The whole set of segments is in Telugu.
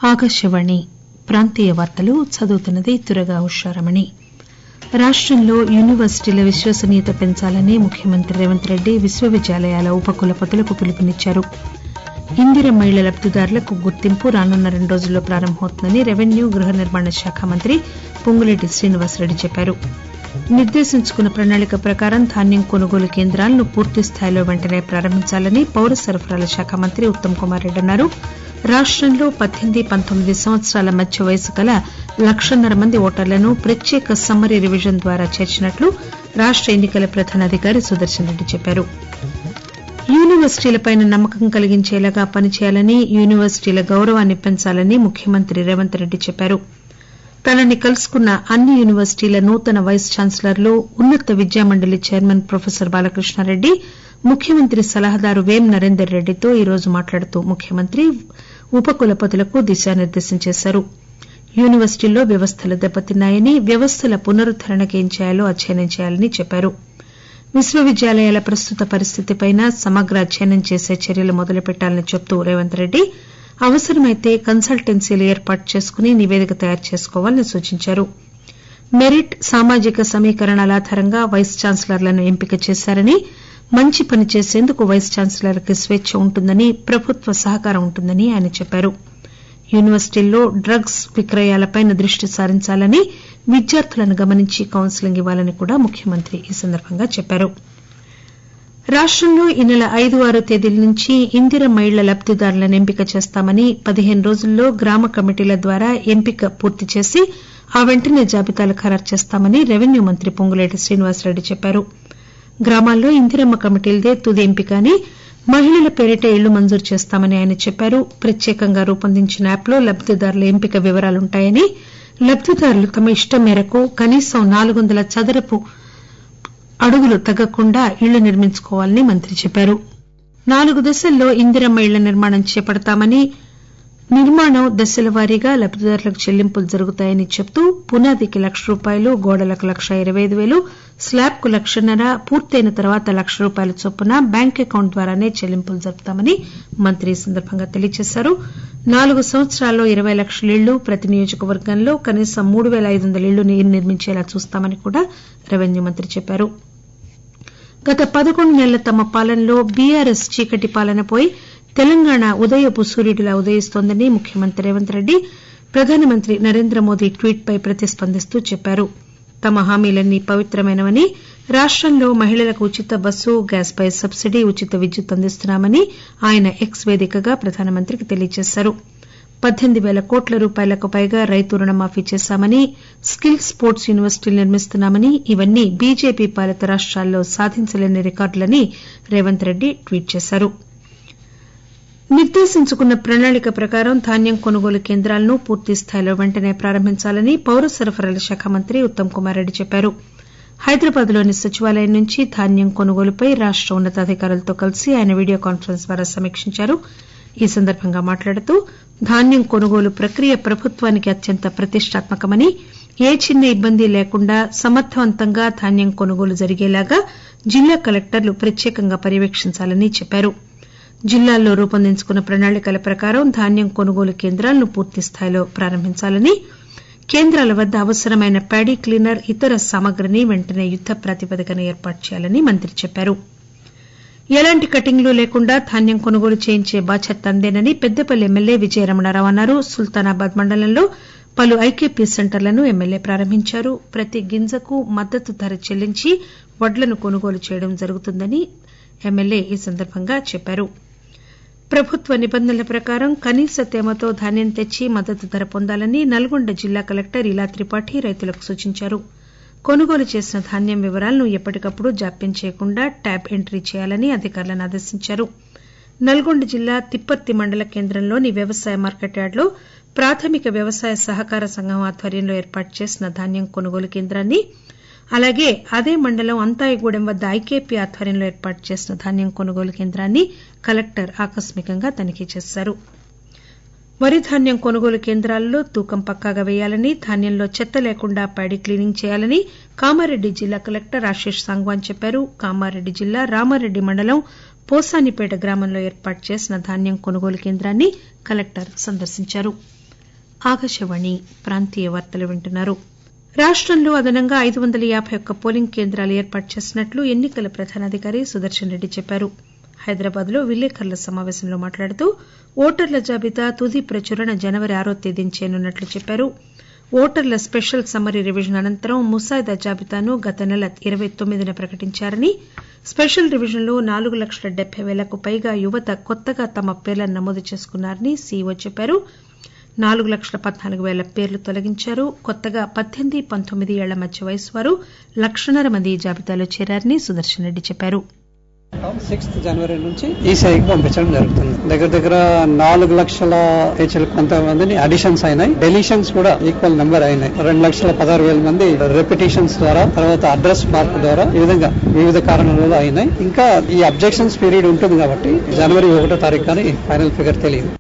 ఆకాశవాణి ప్రాంతీయ వార్తలు చదువుతున్నది దుర్గా ఉషారమణి రాష్టంలో యూనివర్సిటీల విశ్వసనీయత పెంచాలని ముఖ్యమంత్రి రేవంత్ రెడ్డి విశ్వవిద్యాలయాల ఉపకులపతులకు పిలుపునిచ్చారు ఇందిరమ్మ ఇళ్ల లబ్దిదారులకు గుర్తింపు రానున్న రెండు రోజుల్లో ప్రారంభమవుతుందని రెవెన్యూ గృహ నిర్మాణ శాఖ మంత్రి పొంగులేటి శ్రీనివాసరెడ్డి చెప్పారు నిర్దేశించుకున్న ప్రణాళిక ప్రకారం ధాన్యం కొనుగోలు కేంద్రాలను పూర్తిస్థాయిలో వెంటనే ప్రారంభించాలని పౌర సరఫరాల శాఖ మంత్రి ఉత్తమ్ కుమార్ రెడ్డి అన్నారు రాష్టంలో పద్దెనిమిది పంతొమ్మిది సంవత్సరాల మధ్య వయసు గల లక్షన్నర మంది ఓటర్లను ప్రత్యేక సమ్మరీ రివిజన్ ద్వారా చేర్చినట్లు రాష్ట ఎన్నికల ప్రధానాధికారి సుదర్శన్ రెడ్డి చెప్పారు యూనివర్సిటీలపై నమ్మకం కలిగించేలాగా పనిచేయాలని యూనివర్సిటీల గౌరవాన్ని పెంచాలని ముఖ్యమంత్రి రేవంత్ రెడ్డి చెప్పారు తనని కలుసుకున్న అన్ని యూనివర్సిటీల నూతన వైస్ ఛాన్సలర్లు ఉన్నత విద్యామండలి చైర్మన్ ప్రొఫెసర్ బాలకృష్ణారెడ్డి ముఖ్యమంత్రి సలహాదారు వేం నరేందర్ రెడ్డితో ఈరోజు మాట్లాడుతూ ముఖ్యమంత్రి ఉపకులపతులకు దిశానిర్దేశం చేశారు యూనివర్సిటీల్లో వ్యవస్థలు దెబ్బతిన్నాయని వ్యవస్థల పునరుద్దరణకు ఏం చేయాలో అధ్యయనం చేయాలని చెప్పారు విశ్వవిద్యాలయాల ప్రస్తుత పరిస్థితిపై సమగ్ర అధ్యయనం చేసే చర్యలు మొదలుపెట్టాలని చెబుతూ రేవంత్ రెడ్డి అవసరమైతే కన్సల్టెన్సీలు ఏర్పాటు చేసుకుని నివేదిక తయారు చేసుకోవాలని సూచించారు మెరిట్ సామాజిక సమీకరణాల ఆధారంగా వైస్ ఛాన్సలర్లను ఎంపిక చేశారని మంచి పని చేసేందుకు వైస్ ఛాన్సలర్కి స్వేచ్చ ఉంటుందని ప్రభుత్వ సహకారం ఉంటుందని ఆయన చెప్పారు యూనివర్సిటీల్లో డ్రగ్స్ విక్రయాలపై దృష్టి సారించాలని విద్యార్థులను గమనించి కౌన్సిలింగ్ ఇవ్వాలని కూడా ముఖ్యమంత్రి ఈ సందర్బంగా చెప్పారు రాష్టంలో ఈ నెల ఐదు ఆరు తేదీల నుంచి ఇందిరమ్మ ఇళ్ల లబ్దిదారులను ఎంపిక చేస్తామని పదిహేను రోజుల్లో గ్రామ కమిటీల ద్వారా ఎంపిక పూర్తి చేసి ఆ వెంటనే జాబితాలు ఖరారు చేస్తామని రెవెన్యూ మంత్రి పొంగులేటి శ్రీనివాసరెడ్డి చెప్పారు గ్రామాల్లో ఇందిరమ్మ కమిటీలదే తుది ఎంపిక అని మహిళల పేరిట ఇళ్లు మంజూరు చేస్తామని ఆయన చెప్పారు ప్రత్యేకంగా రూపొందించిన యాప్ లో లబ్దిదారుల ఎంపిక వివరాలుంటాయని లబ్దిదారులు తమ ఇష్టం మేరకు కనీసం నాలుగు వందల చదరపు అడుగులు తగ్గకుండా ఇళ్లు నిర్మించుకోవాలని మంత్రి చెప్పారు నాలుగు దశల్లో ఇందిరమ్మ ఇళ్ల నిర్మాణం చేపడతామని నిర్మాణం దశల వారీగా లబ్దిదారులకు చెల్లింపులు జరుగుతాయని చెబుతూ పునాదికి లక్ష రూపాయలు గోడలకు లక్ష ఇరవై ఐదు పేలు స్లాబ్ కు లక్షన్నర పూర్తయిన తర్వాత లక్ష రూపాయల చొప్పున బ్యాంక్ అకౌంట్ ద్వారానే చెల్లింపులు జరుపుతామని మంత్రి ఈ సందర్బంగా తెలియజేశారు నాలుగు సంవత్సరాల్లో ఇరవై లక్షల ఇళ్లు ప్రతి నియోజకవర్గంలో కనీసం మూడు పేల ఐదు వందల ఇళ్లు నిర్మించేలా చూస్తామని కూడా రెవెన్యూ మంత్రి చెప్పారు గత పదకొండు నెలల తమ పాలనలో బీఆర్ఎస్ చీకటి పాలన పోయి తెలంగాణ ఉదయపు సూర్యుడిలా ఉదయిస్తోందని ముఖ్యమంత్రి రేవంత్ రెడ్డి ప్రధానమంత్రి నరేంద్ర మోదీ ట్వీట్ పై ప్రతిస్పందిస్తూ చెప్పారు తమ హామీలన్నీ పవిత్రమైనవని రాష్టంలో మహిళలకు ఉచిత బస్సు గ్యాస్ పై సబ్సిడీ ఉచిత విద్యుత్ అందిస్తున్నామని ఆయన ఎక్స్ వేదికగా ప్రధానమంత్రికి తెలియజేశారు పద్దెనిమిది పేల కోట్ల రూపాయలకు పైగా రైతు రుణమాఫీ చేశామని స్కిల్ స్పోర్ట్స్ యూనివర్సిటీలు నిర్మిస్తున్నామని ఇవన్నీ బీజేపీ పాలిత రాష్టాల్లో సాధించలేని రికార్డులని రేవంత్ రెడ్డి ట్వీట్ చేశారు నిర్దేశించుకున్న ప్రణాళిక ప్రకారం ధాన్యం కొనుగోలు కేంద్రాలను పూర్తిస్థాయిలో వెంటనే ప్రారంభించాలని పౌర సరఫరాల శాఖ మంత్రి ఉత్తమ్ కుమార్ రెడ్డి చెప్పారు హైదరాబాద్ లోని సచివాలయం నుంచి ధాన్యం కొనుగోలుపై రాష్ట ఉన్నతాధికారులతో కలిసి ఆయన వీడియో కాన్పరెన్స్ ద్వారా సమీక్షించారు ఈ సందర్బంగా మాట్లాడుతూ ధాన్యం కొనుగోలు ప్రక్రియ ప్రభుత్వానికి అత్యంత ప్రతిష్టాత్మకమని ఏ చిన్న ఇబ్బంది లేకుండా సమర్దవంతంగా ధాన్యం కొనుగోలు జరిగేలాగా జిల్లా కలెక్టర్లు ప్రత్యేకంగా పర్యవేక్షించాలని చెప్పారు జిల్లాల్లో రూపొందించుకున్న ప్రణాళికల ప్రకారం ధాన్యం కొనుగోలు కేంద్రాలను పూర్తిస్థాయిలో ప్రారంభించాలని కేంద్రాల వద్ద అవసరమైన ప్యాడీ క్లీనర్ ఇతర సామగ్రిని వెంటనే యుద్ద ప్రాతిపదికన ఏర్పాటు చేయాలని మంత్రి చెప్పారు ఎలాంటి కటింగ్లు లేకుండా ధాన్యం కొనుగోలు చేయించే బాధ్యత తందేనని పెద్దపల్లి ఎమ్మెల్యే విజయరమణారావు అన్నారు సుల్తానాబాద్ మండలంలో పలు ఐకేపీ సెంటర్లను ఎమ్మెల్యే ప్రారంభించారు ప్రతి గింజకు మద్దతు ధర చెల్లించి వడ్లను కొనుగోలు చేయడం జరుగుతుందని ఎమ్మెల్యే ఈ సందర్బంగా చెప్పారు ప్రభుత్వ నిబంధనల ప్రకారం కనీస తేమతో ధాన్యం తెచ్చి మద్దతు ధర పొందాలని నల్గొండ జిల్లా కలెక్టర్ ఇలా త్రిపాఠి రైతులకు సూచించారు కొనుగోలు చేసిన ధాన్యం వివరాలను ఎప్పటికప్పుడు జాప్యం చేయకుండా ట్యాబ్ ఎంట్రీ చేయాలని అధికారులను ఆదేశించారు నల్గొండ జిల్లా తిప్పర్తి మండల కేంద్రంలోని వ్యవసాయ మార్కెట్ యార్డులో ప్రాథమిక వ్యవసాయ సహకార సంఘం ఆధ్వర్యంలో ఏర్పాటు చేసిన ధాన్యం కొనుగోలు కేంద్రాన్ని అలాగే అదే మండలం అంతాయిగూడెం వద్ద ఐకేపీ ఆధ్వర్యంలో ఏర్పాటు చేసిన ధాన్యం కొనుగోలు కేంద్రాన్ని కలెక్టర్ ఆకస్మికంగా తనిఖీ చేశారు వరి ధాన్యం కొనుగోలు కేంద్రాల్లో తూకం పక్కాగా వేయాలని ధాన్యంలో చెత్త లేకుండా ప్యాడీ క్లీనింగ్ చేయాలని కామారెడ్డి జిల్లా కలెక్టర్ ఆశిష్ సాంగ్వాన్ చెప్పారు కామారెడ్డి జిల్లా రామారెడ్డి మండలం పోసానిపేట గ్రామంలో ఏర్పాటు చేసిన ధాన్యం కొనుగోలు కేంద్రాన్ని కలెక్టర్ సందర్శించారు ఆకాశవాణి ప్రాంతీయ వార్తలు వింటున్నారు రాష్టంలో అదనంగా ఐదు వందల యాబై ఒక్క పోలింగ్ కేంద్రాలు ఏర్పాటు చేసినట్లు ఎన్నికల ప్రధానాధికారి సుదర్శన్ రెడ్డి చెప్పారు హైదరాబాద్ లో విలేకరుల సమాపేశంలో మాట్లాడుతూ ఓటర్ల జాబితా తుది ప్రచురణ జనవరి ఆరో తేదీన చేయనున్నట్లు చెప్పారు ఓటర్ల స్పెషల్ సమ్మరీ రివిజన్ అనంతరం ముసాయిదా జాబితాను గత నెల ఇరవై తొమ్మిదిన ప్రకటించారని స్పెషల్ రివిజన్ లో నాలుగు లక్షల డెబ్బై పేలకు పైగా యువత కొత్తగా తమ పేర్లను నమోదు చేసుకున్నారని సీఈఓ చెప్పారు నాలుగు లక్షల పద్నాలుగు పేల పేర్లు తొలగించారు కొత్తగా పద్దెనిమిది పంతొమ్మిది ఏళ్ల మధ్య వయసు వారు లక్షన్నర మంది ఈ జాబితాలో చేరారని సుదర్శన్ రెడ్డి చెప్పారు సిక్స్త్ జనవరి నుంచి ఈసీఐకి పంపించడం జరుగుతుంది దగ్గర దగ్గర నాలుగు లక్షల హెచ్ఎల్ కొంతమందిని అడిషన్స్ అయినాయి డెలిషన్స్ కూడా ఈక్వల్ నెంబర్ అయినాయి రెండు లక్షల పదహారు వేల మంది రెపిటేషన్స్ ద్వారా తర్వాత అడ్రస్ మార్పు ద్వారా ఈ విధంగా వివిధ కారణాల వల్ల అయినాయి ఇంకా ఈ అబ్జెక్షన్స్ పీరియడ్ ఉంటుంది కాబట్టి జనవరి ఒకటో తారీఖు కానీ ఫైనల్ ఫిగర్ తెలియదు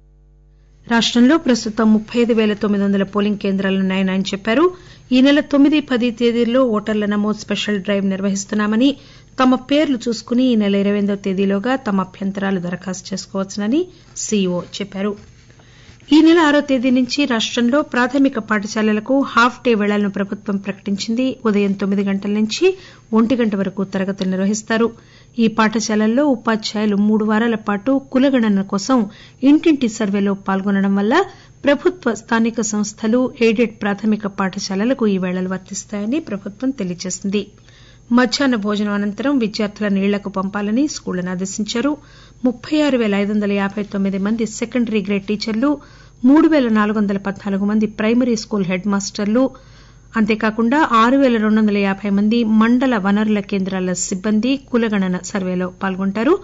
రాష్టంలో ప్రస్తుతం ముప్పై ఐదు పేల తొమ్మిది వందల పోలింగ్ కేంద్రాలున్నాయని ఆయన చెప్పారు ఈ నెల తొమ్మిది పది తేదీల్లో ఓటర్ల నమోదు స్పెషల్ డ్రైవ్ నిర్వహిస్తున్నామని తమ పేర్లు చూసుకుని ఈ నెల ఇరవై ఎనిమిదవ తేదీలోగా తమ అభ్యంతరాలు దరఖాస్తు చేసుకోవచ్చునని సీఈఓ చెప్పారు ఈ నెల ఆరో తేదీ నుంచి రాష్టంలో ప్రాథమిక పాఠశాలలకు హాఫ్ డే పేళలను ప్రభుత్వం ప్రకటించింది ఉదయం తొమ్మిది గంటల నుంచి ఒంటి గంట వరకు తరగతులు నిర్వహిస్తారు ఈ పాఠశాలల్లో ఉపాధ్యాయులు మూడు వారాల పాటు కులగణన కోసం ఇంటింటి సర్వేలో పాల్గొనడం వల్ల ప్రభుత్వ స్థానిక సంస్థలు ఎయిడెడ్ ప్రాథమిక పాఠశాలలకు ఈ పేళలు వర్తిస్తాయని ప్రభుత్వం తెలియజేసింది మధ్యాహ్న భోజనం అనంతరం విద్యార్థులను ఇళ్లకు పంపాలని స్కూళ్లను ఆదేశించారు ముప్పై ఆరు పేల ఐదు వందల యాబై తొమ్మిది మంది సెకండరీ గ్రేడ్ టీచర్లు మూడు పేల నాలుగు వందల పద్నాలుగు మంది ప్రైమరీ స్కూల్ హెడ్ మాస్టర్లు అంతేకాకుండా ఆరు పేల రెండు వందల యాబై మంది మండల వనరుల కేంద్రాల సిబ్బంది కులగణన సర్వేలో పాల్గొంటారు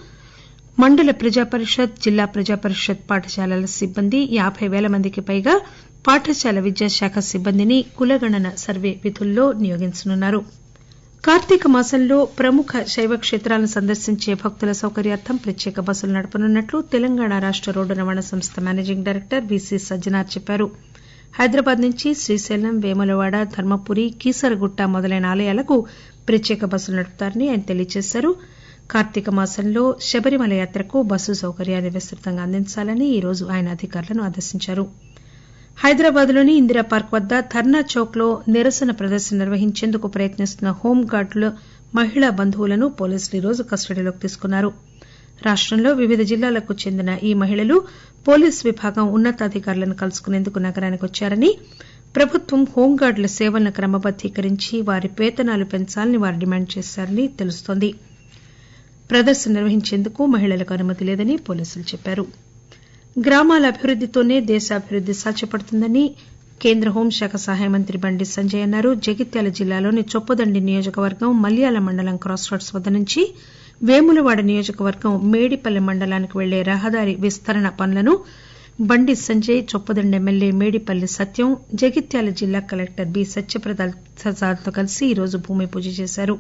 మండల ప్రజా పరిషత్ జిల్లా ప్రజా పరిషత్ పాఠశాలల సిబ్బంది యాబై పేల మందికి పైగా పాఠశాల విద్యాశాఖ సిబ్బందిని కులగణన సర్వే విధుల్లో నియోగించనున్నారు కార్తీక మాసంలో ప్రముఖ శైవ క్షేత్రాలను సందర్శించే భక్తుల సౌకర్యార్థం ప్రత్యేక బస్సులు నడపనున్నట్లు తెలంగాణ రాష్ట రోడ్డు రవాణా సంస్థ మేనేజింగ్ డైరెక్టర్ బీసీ సజ్జనార్ చెప్పారు హైదరాబాద్ నుంచి శ్రీశైలం వేములవాడ ధర్మపురి కీసరగుట్ట మొదలైన ఆలయాలకు ప్రత్యేక బస్సులు నడుపుతారని ఆయన తెలియజేశారు కార్తీక మాసంలో శబరిమల యాత్రకు బస్సు సౌకర్యాన్ని విస్తృతంగా అందించాలని ఈరోజు ఆయన అధికారులను ఆదేశించారు హైదరాబాద్ లోని ఇందిరా పార్క్ వద్ద ధర్నా చౌక్ లో నిరసన ప్రదర్శన నిర్వహించేందుకు ప్రయత్నిస్తున్న హోంగార్డుల మహిళా బంధువులను పోలీసులు ఈరోజు కస్టడీలోకి తీసుకున్నారు రాష్టంలో వివిధ జిల్లాలకు చెందిన ఈ మహిళలు పోలీసు విభాగం ఉన్నతాధికారులను కలుసుకునేందుకు నగరానికి వచ్చారని ప్రభుత్వం హోంగార్డుల సేవలను క్రమబద్దీకరించి వారి వేతనాలు పెంచాలని వారు డిమాండ్ చేశారని తెలుస్తోంది ప్రదర్శన నిర్వహించేందుకు మహిళలకు అనుమతి లేదని పోలీసులు చెప్పారు గ్రామాల అభివృద్దితోనే దేశాభివృద్ది సాధ్యపడుతుందని కేంద్ర హోంశాఖ సహాయ మంత్రి బండి సంజయ్ అన్నారు జగిత్యాల జిల్లాలోని చొప్పదండి నియోజకవర్గం మల్యాల మండలం క్రాస్ రోడ్స్ వద్ద నుంచి వేములవాడ నియోజకవర్గం మేడిపల్లి మండలానికి వెళ్లే రహదారి విస్తరణ పనులను బండి సంజయ్ చొప్పదండి ఎమ్మెల్యే మేడిపల్లి సత్యం జగిత్యాల జిల్లా కలెక్టర్ బి సత్యప్రసాద్తో కలిసి ఈరోజు భూమి పూజ చేశారు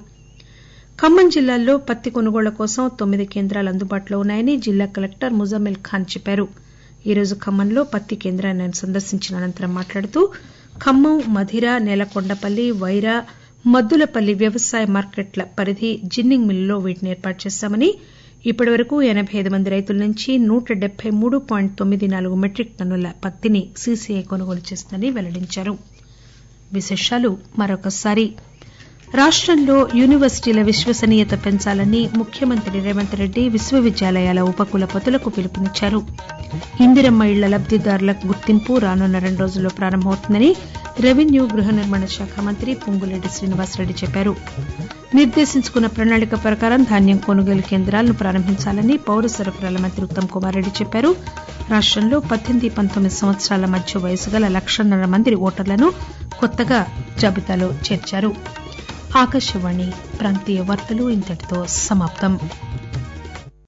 ఖమ్మం జిల్లాలో పత్తి కొనుగోళ్ల కోసం తొమ్మిది కేంద్రాలు అందుబాటులో ఉన్నాయని జిల్లా కలెక్టర్ ముజమ్మిల్ ఖాన్ చెప్పారు ఈరోజు ఖమ్మంలో పత్తి కేంద్రాన్ని ఆయన సందర్శించిన అనంతరం మాట్లాడుతూ ఖమ్మం మధిర నేలకొండపల్లి వైరా మద్దులపల్లి వ్యవసాయ మార్కెట్ల పరిధి జిన్నింగ్ మిల్లులో వీటిని ఏర్పాటు చేశామని ఇప్పటి వరకు ఎనబై ఐదు మంది రైతుల నుంచి నూట డెబ్బై మూడు పాయింట్ తొమ్మిది నాలుగు మెట్రిక్ టన్నుల పత్తిని సీసీఐ కొనుగోలు చేసిందని వెల్లడించారు విశేషాలు మరొకసారి రాష్టంలో యూనివర్సిటీల విశ్వసనీయత పెంచాలని ముఖ్యమంత్రి రేవంత్ రెడ్డి విశ్వవిద్యాలయాల ఉపకులపతులకు పిలుపునిచ్చారు ఇందిరమ్మ ఇళ్ల లబ్దిదారుల గుర్తింపు రానున్న రెండు రోజుల్లో ప్రారంభమవుతుందని రెవెన్యూ గృహ నిర్మాణ శాఖ మంత్రి పొంగులేటి శ్రీనివాసరెడ్డి చెప్పారు నిర్దేశించుకున్న ప్రణాళిక ప్రకారం ధాన్యం కొనుగోలు కేంద్రాలను ప్రారంభించాలని పౌర సరఫరాల మంత్రి ఉత్తమ్ కుమార్ రెడ్డి చెప్పారు రాష్టంలో పద్దెనిమిది పంతొమ్మిది సంవత్సరాల మధ్య వయసు గల లక్షన్నర మంది ఓటర్లను కొత్తగా జాబితాలో చేర్చారు ఆకాశవాణి ప్రాంతీయ వార్తలు ఇంతటితో సమాప్తం